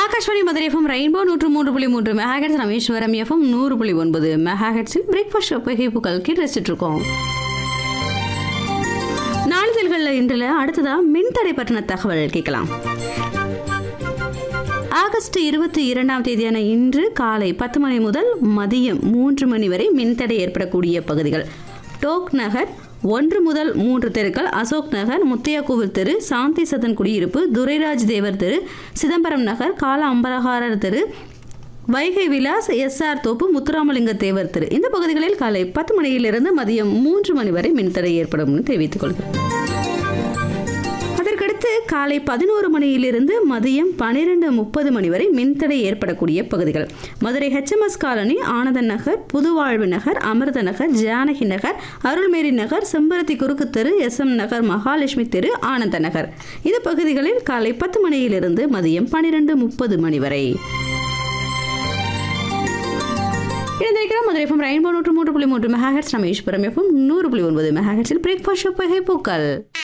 Akashvani Madurai FM rainbow நூற்று மூன்று புள்ளி மூன்று மெகாஹெட்ஸ் ராமேஸ்வரம் எஃப்எம் நூறு புள்ளி ஒன்பது மெகாஹெட்ஸில் பிரேக்ஃபாஸ்ட் ஒப்பகைப்புகள் கேட்டு ரசிச்சுட்டு இருக்கோம் நாளிதழ்களில் இன்றில் அடுத்ததா மின்தடை பற்றின தகவல் கேட்கலாம் ஆகஸ்ட் இருபத்தி இரண்டாம் தேதியான இன்று காலை பத்து மணி முதல் மதியம் மூன்று மணி வரை மின்தடை ஏற்படக்கூடிய பகுதிகள் டோக் நகர் ஒன்று முதல் மூன்று தெருக்கள் அசோக் நகர் முத்தையா கோவில் தெரு சாந்தி சதன் குடியிருப்பு துரைராஜ் தேவர் தெரு சிதம்பரம் நகர் கால அம்பரகாரர் தெரு வைகை விலாஸ் எஸ்ஆர் தோப்பு முத்துராமலிங்க தேவர் தெரு இந்த பகுதிகளில் காலை பத்து மணியிலிருந்து மதியம் மூன்று மணி வரை மின்தடை ஏற்படும் என்று தெரிவித்துக் கொள்கிறேன் அதற்கடுத்து காலை பதினோரு மணியிலிருந்து மதியம் பன்னிரெண்டு முப்பது மணி வரை மின்தடை ஏற்படக்கூடிய பகுதிகள் மதுரை ஹெச்எம்எஸ் காலனி ஆனந்த நகர் புதுவாழ்வு நகர் அமிர்த நகர் ஜானகி நகர் அருள்மேரி நகர் செம்பருத்தி குறுக்கு தெரு எஸ் எம் நகர் மகாலட்சுமி தெரு ஆனந்த நகர் இந்த பகுதிகளில் காலை பத்து மணியிலிருந்து மதியம் பன்னிரெண்டு முப்பது மணி வரை இணைந்திருக்கிற மதுரை எஃப்எம் ரெயின்போ நூற்று மூன்று புள்ளி மூன்று மெகாஹெட்ஸ் ரமேஸ்வரம் எஃப்எம் நூறு புள்ளி ஒன்பது மெகாஹெட்ஸில் பிரேக்ஃபாஸ்ட் பூக்கள்